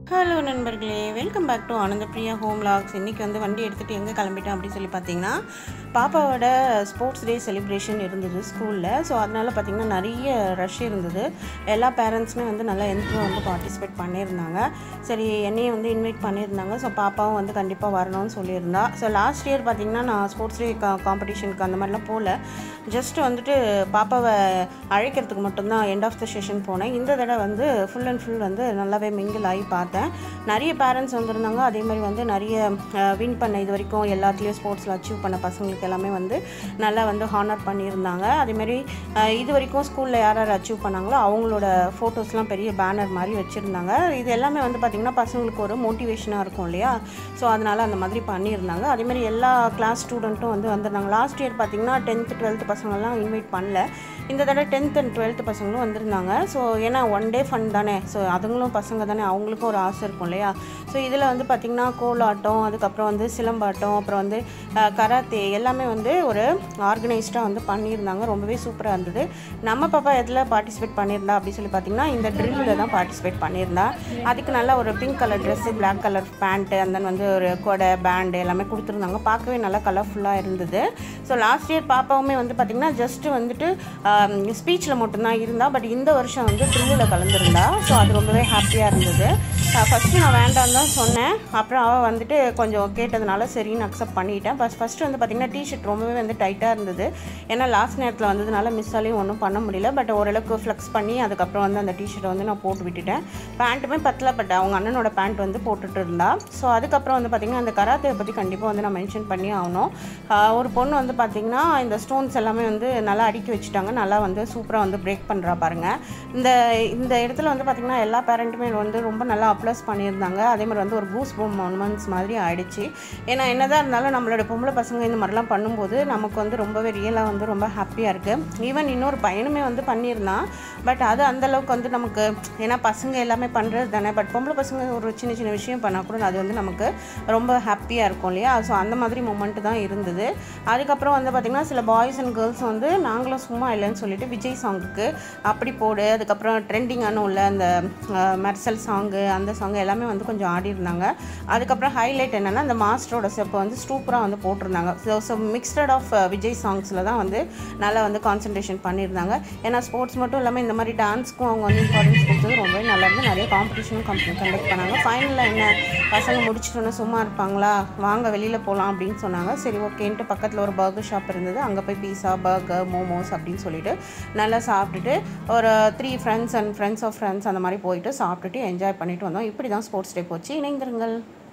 hello நண்பர்களே welcome back to ஆனந்த Priya home lakhs இன்றைக்கி வந்து வண்டி எடுத்துகிட்டு எங்கே கிளம்பிட்டேன் அப்படின்னு சொல்லி பார்த்தீங்கன்னா பாப்பாவோட ஸ்போர்ட்ஸ் டே செலிப்ரேஷன் இருந்தது ஸ்கூலில் ஸோ அதனால் பார்த்திங்கன்னா நிறைய ரஷ் இருந்தது எல்லா பேரண்ட்ஸுமே வந்து நல்லா எந்த வந்து பார்ட்டிசிபேட் பண்ணியிருந்தாங்க சரி என்னையும் வந்து இன்வைட் பண்ணியிருந்தாங்க ஸோ பாப்பாவும் வந்து கண்டிப்பாக வரணும்னு சொல்லியிருந்தா ஸோ லாஸ்ட் இயர் பார்த்திங்கன்னா நான் ஸ்போர்ட்ஸ் டே கா காம்படிஷனுக்கு அந்த மாதிரிலாம் போகல ஜஸ்ட் வந்துட்டு பாப்பாவை அழைக்கிறதுக்கு மட்டும்தான் எண்ட் ஆஃப் த செஷன் போனேன் இந்த தடவை வந்து ஃபுல் அண்ட் ஃபுல் வந்து நல்லாவே மிங்கிள் ஆகி பார்த்தேன் நிறைய பேரண்ட்ஸ் வந்திருந்தாங்க அதே மாதிரி வந்து நிறைய வின் பண்ண இது வரைக்கும் எல்லாத்துலேயும் ஸ்போர்ட்ஸில் அச்சீவ் பண்ண பசங்களுக்கு எல்லாமே வந்து நல்லா வந்து ஹானர் பண்ணியிருந்தாங்க அதேமாரி இது வரைக்கும் ஸ்கூலில் யார் யார் அச்சீவ் பண்ணாங்களோ அவங்களோட ஃபோட்டோஸ்லாம் பெரிய பேனர் மாதிரி வச்சுருந்தாங்க இது எல்லாமே வந்து பார்த்திங்கன்னா பசங்களுக்கு ஒரு மோட்டிவேஷனாக இருக்கும் இல்லையா ஸோ அதனால் அந்த மாதிரி பண்ணியிருந்தாங்க அதேமாதிரி எல்லா கிளாஸ் ஸ்டூடெண்ட்டும் வந்து வந்திருந்தாங்க லாஸ்ட் இயர் பார்த்திங்கன்னா டென்த்து டுவெல்த்து பசங்கள்லாம் இன்வைட் பண்ணல இந்த தடவை டென்த் அண்ட் டுவெல்த்து பசங்களும் வந்திருந்தாங்க ஸோ ஏன்னா ஒன் டே ஃபன் தானே ஸோ அதுங்களும் பசங்க தானே அவங்களுக்கும் ஒரு ஆசை இருக்கும் இல்லையா ஸோ இதில் வந்து பார்த்திங்கன்னா கோலாட்டம் அதுக்கப்புறம் வந்து சிலம்பாட்டம் அப்புறம் வந்து அஹ், கராத்தே எல்லாமே வந்து ஒரு ஆர்கனைஸ்டாக வந்து பண்ணியிருந்தாங்க ரொம்பவே சூப்பராக இருந்தது நம்ம பாப்பா எதில் பார்ட்டிசிபேட் பண்ணியிருந்தா அப்படின்னு சொல்லி பார்த்தீங்கன்னா இந்த ட்ரில்லில் தான் பார்ட்டிசிபேட் பண்ணியிருந்தா அதுக்கு நல்லா ஒரு pink colour dress black colour pant அந்த வந்து ஒரு கொடை பேண்டு எல்லாமே கொடுத்துருந்தாங்க பார்க்கவே நல்லா கலர்ஃபுல்லாக இருந்தது ஸோ லாஸ்ட் இயர் பாப்பாவுமே வந்து பார்த்திங்கன்னா ஜஸ்ட்டு வந்துட்டு ஸ்பீச்சில் மட்டும்தான் இருந்தா பட் இந்த வருஷம் வந்து ட்ரில்லில் கலந்துருந்தா ஸோ அது ரொம்பவே ஹாப்பியாக இருந்தது ஃபஸ்ட்டு நான் வேண்டாம் தான் சொன்னேன் அப்புறம் அவள் வந்துட்டு கொஞ்சம் கேட்டதுனால சரின்னு அக்செப்ட் பண்ணிட்டேன் ஃபஸ்ட் ஃபஸ்ட்டு வந்து பார்த்திங்கன்னா டிஷர்ட் ரொம்பவே வந்து டைட்டாக இருந்தது ஏன்னா லாஸ்ட் நேரத்தில் வந்ததுனால மிஸ்ஸாலையும் ஒன்றும் பண்ண முடியல பட் ஓரளவுக்கு ஃப்ளெக்ஸ் பண்ணி அதுக்கப்புறம் வந்து அந்த டிஷர்ட்டை வந்து நான் போட்டு விட்டுட்டேன் பேண்ட்டுமே பத்தல பட் அவங்க அண்ணனோட பேண்ட் வந்து போட்டுட்டு இருந்தா ஸோ அதுக்கப்புறம் வந்து பார்த்திங்கன்னா அந்த கராத்தையை பற்றி கண்டிப்பாக வந்து நான் மென்ஷன் பண்ணி ஆகணும் ஆஹ் ஒரு பொண்ணு வந்து பார்த்திங்கன்னா இந்த ஸ்டோன்ஸ் எல்லாமே வந்து நல்லா அடுக்கி வச்சுட்டாங்க நல்லா வந்து சூப்பராக வந்து பிரேக் பண்ணுறா பாருங்க இந்த இந்த இடத்துல வந்து பார்த்திங்கன்னா எல்லா பேரண்ட்டுமே வந்து ரொம்ப நல்லா அப்ளஸ் பண்ணியிருந்தாங்க அதே மாதிரி வந்து ஒரு கூஸ் போம் மொமெண்ட்ஸ் மாதிரி ஆயிடுச்சு ஏன்னா என்னதான் இருந்தாலும் நம்மளோட பொம்பளை பசங்க இந்த மாதிரிலாம் பண்ணும்போது நமக்கு வந்து ரொம்பவே ரியலாக வந்து ரொம்ப ஹாப்பியாக இருக்குது ஈவன் இன்னொரு பையனுமே வந்து பண்ணியிருந்தான் பட் அது அந்த அளவுக்கு வந்து நமக்கு ஏன்னா பசங்க எல்லாமே பண்ணுறது தானே பட் பொம்பளை பசங்க ஒரு சின்ன சின்ன விஷயம் பண்ணால் கூட அது வந்து நமக்கு ரொம்ப ஹாப்பியாக இருக்கும் இல்லையா ஸோ அந்த மாதிரி மூமெண்ட் தான் இருந்தது அதுக்கப்புறம் வந்து பார்த்திங்கன்னா சில பாய்ஸ் அண்ட் கேர்ள்ஸ் வந்து நாங்களும் சும்மா இல்லைன்னு சொல்லிட்டு விஜய் சாங்குக்கு அப்படி போடு அதுக்கப்புறம் ட்ரெண்டிங்கான உள்ள அந்த மெர்சல் சாங்கு அந்த சாங் எல்லாமே வந்து கொஞ்சம் ஆடி இருந்தாங்க அதுக்கப்புறம் ஹைலைட் என்னென்னா அந்த மாஸ்டரோட ஸ்டெப்பை வந்து சூப்பராக வந்து போட்டிருந்தாங்க so so mixed of Vijay சாங்ஸில் தான் வந்து நல்லா வந்து கான்சன்ட்ரேஷன் பண்ணியிருந்தாங்க ஏன்னா ஸ்போர்ட்ஸ் மட்டும் இல்லாமல் இந்த மாதிரி டான்ஸ்க்கும் அவங்க வந்து இம்பார்ட்டன்ஸ் கொடுத்தது ரொம்பவே நல்லா இருந்து நிறைய காம்படிஷனும் கண்டக்ட் பண்ணாங்க ஃபைனலில் என்ன பசங்க முடிச்சிட்டோன்னே சும்மா இருப்பாங்களா வாங்க வெளியில் போகலாம் அப்படின்னு சொன்னாங்க சரி ஓகேன்ட்டு பக்கத்தில் ஒரு பர்கர் ஷாப் இருந்தது அங்கே போய் பீஸா பர்கர் மோமோஸ் அப்படின்னு சொல்லிட்டு நல்லா சாப்பிட்டுட்டு ஒரு three friends and friends of friends அந்த மாதிரி போயிட்டு சாப்பிட்டுட்டு என்ஜாய் பண்ணிட்டு வந்தோம் இப்படி தான் ஸ்போர்ட்ஸ் டே போச்சு இணைந்திருங்கள்